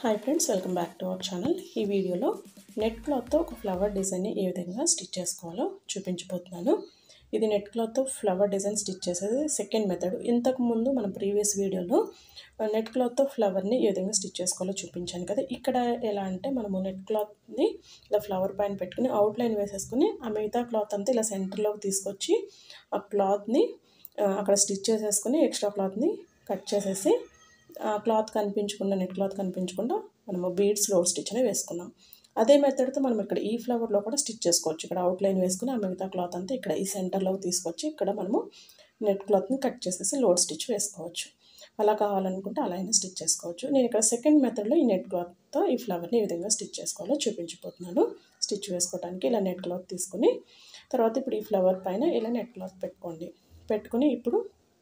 hi friends welcome back to our channel ఈ వీడియోలో net క్లాత్తో ఒక ఫ్లవర్ డిజైన్ని ఏ విధంగా స్టిచ్ చేసుకోవాలో చూపించబోతున్నాను ఇది నెట్ క్లాత్తో ఫ్లవర్ డిజైన్ స్టిచ్ చేసేది సెకండ్ మెథడ్ ఇంతకు ముందు మన ప్రీవియస్ వీడియోలో నెట్ క్లాత్తో ఫ్లవర్ని ఏ విధంగా స్టిచ్ చేసుకోవాలో చూపించాను కదా ఇక్కడ ఎలా అంటే మనము నెట్ క్లాత్ని ఇలా ఫ్లవర్ పైన పెట్టుకుని అవుట్లైన్ వేసేసుకుని ఆ మిగతా క్లాత్ అంతా ఇలా సెంటర్లోకి తీసుకొచ్చి ఆ క్లాత్ని అక్కడ స్టిచ్ చేసేసుకుని ఎక్స్ట్రా క్లాత్ని కట్ చేసేసి ఆ క్లాత్ కనిపించకుండా నెట్ క్లాత్ కనిపించకుండా మనము బీడ్స్ లోడ్ స్టిచ్ అనేవి వేసుకున్నాం అదే మెథడ్తో మనం ఇక్కడ ఈ ఫ్లవర్లో కూడా స్టిచ్ చేసుకోవచ్చు ఇక్కడ అవుట్లైన్ వేసుకుని ఆ మిగతా క్లాత్ అంతా ఇక్కడ ఈ సెంటర్లోకి తీసుకొచ్చి ఇక్కడ మనము నెట్ క్లాత్ని కట్ చేసేసి లోడ్ స్టిచ్ వేసుకోవచ్చు అలా కావాలనుకుంటే అలా అయినా స్టిచ్ చేసుకోవచ్చు నేను ఇక్కడ సెకండ్ మెథడ్లో ఈ నెట్ క్లాత్తో ఈ ఫ్లవర్ని ఈ విధంగా స్టిచ్ చేసుకోవాలో చూపించిపోతున్నాను స్టిచ్ వేసుకోవడానికి ఇలా నెట్ క్లాత్ తీసుకుని తర్వాత ఇప్పుడు ఈ ఫ్లవర్ పైన ఇలా నెట్ క్లాత్ పెట్టుకోండి పెట్టుకుని ఇప్పుడు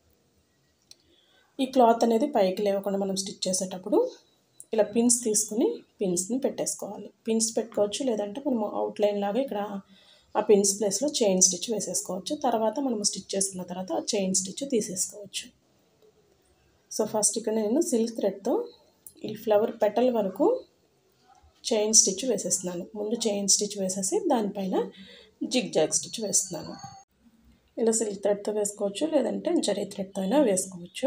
ఈ క్లాత్ అనేది పైకి లేవకుండా మనం స్టిచ్ చేసేటప్పుడు ఇలా పిన్స్ తీసుకుని పిన్స్ని పెట్టేసుకోవాలి పిన్స్ పెట్టుకోవచ్చు లేదంటే మనము అవుట్లైన్ లాగా ఇక్కడ ఆ పిన్స్ ప్లేస్లో చైన్ స్టిచ్ వేసేసుకోవచ్చు తర్వాత మనము స్టిచ్ చేసుకున్న తర్వాత ఆ చైన్ స్టిచ్ తీసేసుకోవచ్చు సో ఫస్ట్ ఇక్కడ నేను సిల్క్ థ్రెడ్తో ఈ ఫ్లవర్ పెటల్ వరకు చైన్ స్టిచ్ వేసేస్తున్నాను ముందు చైన్ స్టిచ్ వేసేసి దానిపైన జిగ్ జాగ్ స్టిచ్ వేస్తున్నాను ఇలా సిల్క్ థ్రెడ్తో వేసుకోవచ్చు లేదంటే జరీ థ్రెడ్తో అయినా వేసుకోవచ్చు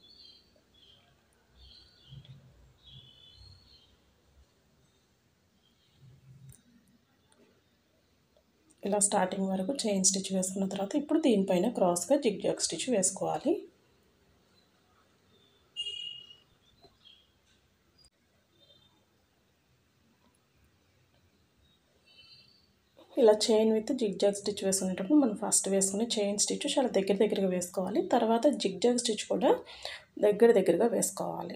ఇలా స్టార్టింగ్ వరకు చైన్ స్టిచ్ వేసుకున్న తర్వాత ఇప్పుడు దీనిపైన క్రాస్గా జిగ్ జాగ్ స్టిచ్ వేసుకోవాలి ఇలా chain with zig zag stitch వేసుకునేటప్పుడు మనం ఫస్ట్ వేసుకునే చైన్ స్టిచ్ చాలా దగ్గర దగ్గరగా వేసుకోవాలి తర్వాత జిగ్ జాగ్ స్టిచ్ కూడా దగ్గర దగ్గరగా వేసుకోవాలి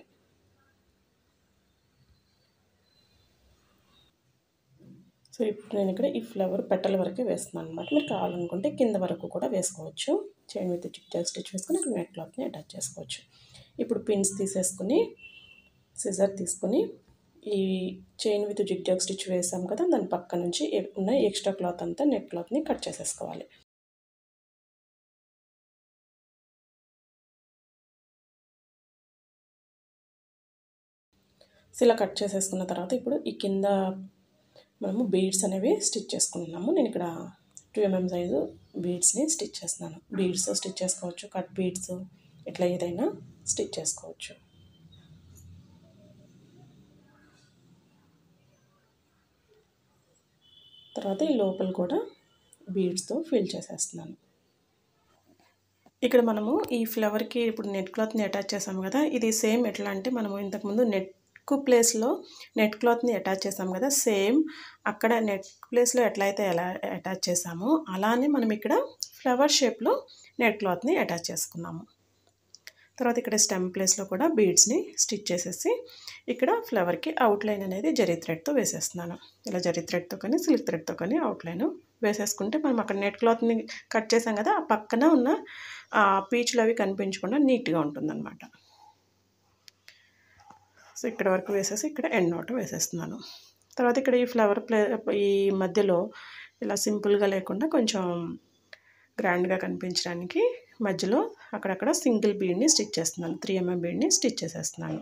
సో ఇప్పుడు నేను ఇక్కడ ఈ ఫ్లవర్ పెటల్ వరకే వేస్తున్నాను అనమాట మీరు కావాలనుకుంటే కింద వరకు కూడా వేసుకోవచ్చు chain with zig zag stitch వేసుకుని ఇక్కడ నెట్ క్లాత్ని అటాచ్ చేసుకోవచ్చు ఇప్పుడు పిన్స్ తీసేసుకుని సిజర్ తీసుకుని ఈ chain with zig zag stitch వేసాం కదా దాని పక్క నుంచి ఉన్న ఎక్స్ట్రా క్లాత్ అంతా నెట్ క్లాత్ని కట్ చేసేసుకోవాలి సో ఇలా కట్ చేసేసుకున్న తర్వాత ఇప్పుడు ఈ కింద మనము బీడ్స్ అనేవి స్టిచ్ చేసుకుంటున్నాము నేను ఇక్కడ టూ ఎంఎం సైజు బీడ్స్ని స్టిచ్ చేస్తున్నాను బీడ్స్ స్టిచ్ చేసుకోవచ్చు కట్ బీడ్స్ ఇట్లా ఏదైనా స్టిచ్ చేసుకోవచ్చు తర్వాత ఈ లోపల కూడా బీడ్స్తో ఫిల్ చేసేస్తున్నాను ఇక్కడ మనము ఈ ఫ్లవర్కి ఇప్పుడు నెట్ క్లాత్ని అటాచ్ చేసాము కదా ఇది సేమ్ ఎట్లా అంటే మనము ఇంతకుముందు నెట్ ప్లేస్లో నెట్ క్లాత్ని అటాచ్ చేసాం కదా సేమ్ అక్కడ నెట్ ప్లేస్లో ఎట్లయితే ఎలా అటాచ్ చేసామో అలానే మనం ఇక్కడ ఫ్లవర్ షేప్లో నెట్ క్లాత్ని అటాచ్ చేసుకున్నాము తర్వాత ఇక్కడ స్టెమ్ ప్లేస్లో కూడా బీడ్స్ని స్టిచ్ చేసేసి ఇక్కడ ఫ్లవర్కి అవుట్లైన్ అనేది జరీ థ్రెడ్తో వేసేస్తున్నాను ఇలా జరీ థ్రెడ్తో కానీ సిల్క్ థ్రెడ్తో కానీ అవుట్లైన్ వేసేసుకుంటే మనం అక్కడ నెట్ క్లాత్ని కట్ చేసాం కదా ఆ పక్కన ఉన్న పీచులు అవి కనిపించకుండా నీట్గా ఉంటుందన్నమాట సో ఇక్కడ వరకు వేసేసి ఇక్కడ ఎండ్ నోట్ వేసేస్తున్నాను తర్వాత ఇక్కడ ఈ ఫ్లవర్ ప్లే ఈ మధ్యలో ఇలా సింపుల్గా లేకుండా కొంచెం గ్రాండ్గా కనిపించడానికి మధ్యలో అక్కడక్కడ సింగిల్ బీడ్ని స్టిచ్ చేస్తున్నాను త్రీ ఎంఎం బీడ్ని స్టిచ్ చేసేస్తున్నాను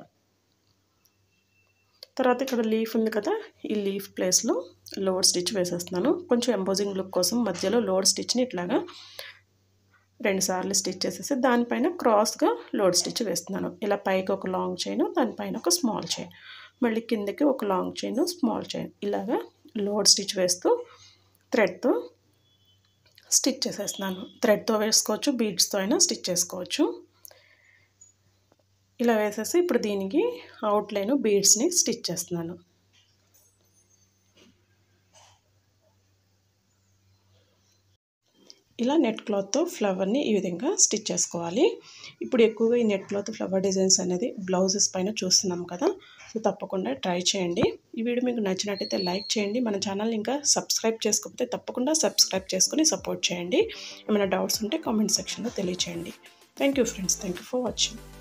తర్వాత ఇక్కడ లీఫ్ ఉంది కదా ఈ లీఫ్ ప్లేస్లో లోడ్ స్టిచ్ వేసేస్తున్నాను కొంచెం ఎంపోజింగ్ లుక్ కోసం మధ్యలో లోడ్ స్టిచ్ని ఇట్లాగా రెండుసార్లు స్టిచ్ చేసేసి దానిపైన క్రాస్గా లోడ్ స్టిచ్ వేస్తున్నాను ఇలా పైకి ఒక లాంగ్ చైన్ దానిపైన ఒక స్మాల్ చైన్ మళ్ళీ కిందకి ఒక లాంగ్ చైన్ స్మాల్ చైన్ ఇలాగా లోడ్ స్టిచ్ వేస్తూ థ్రెడ్తో స్టిచ్ చేసేస్తున్నాను థ్రెడ్తో వేసుకోవచ్చు బీడ్స్తో అయినా స్టిచ్ చేసుకోవచ్చు ఇలా వేసేసి ఇప్పుడు దీనికి అవుట్లైన్ బీడ్స్ని స్టిచ్ చేస్తున్నాను ఇలా నెట్ క్లాత్తో ఫ్లవర్ని ఈ విధంగా స్టిచ్ చేసుకోవాలి ఇప్పుడు ఎక్కువగా ఈ నెట్ క్లాత్ ఫ్లవర్ డిజైన్స్ అనేది బ్లౌజెస్ పైన చూస్తున్నాం కదా సో తప్పకుండా ట్రై చేయండి ఈ వీడియో మీకు నచ్చినట్టయితే లైక్ చేయండి మన ఛానల్ ఇంకా సబ్స్క్రైబ్ చేసుకోకపోతే తప్పకుండా సబ్స్క్రైబ్ చేసుకుని సపోర్ట్ చేయండి ఏమైనా డౌట్స్ ఉంటే కామెంట్ సెక్షన్లో తెలియచేయండి thank you friends thank you for watching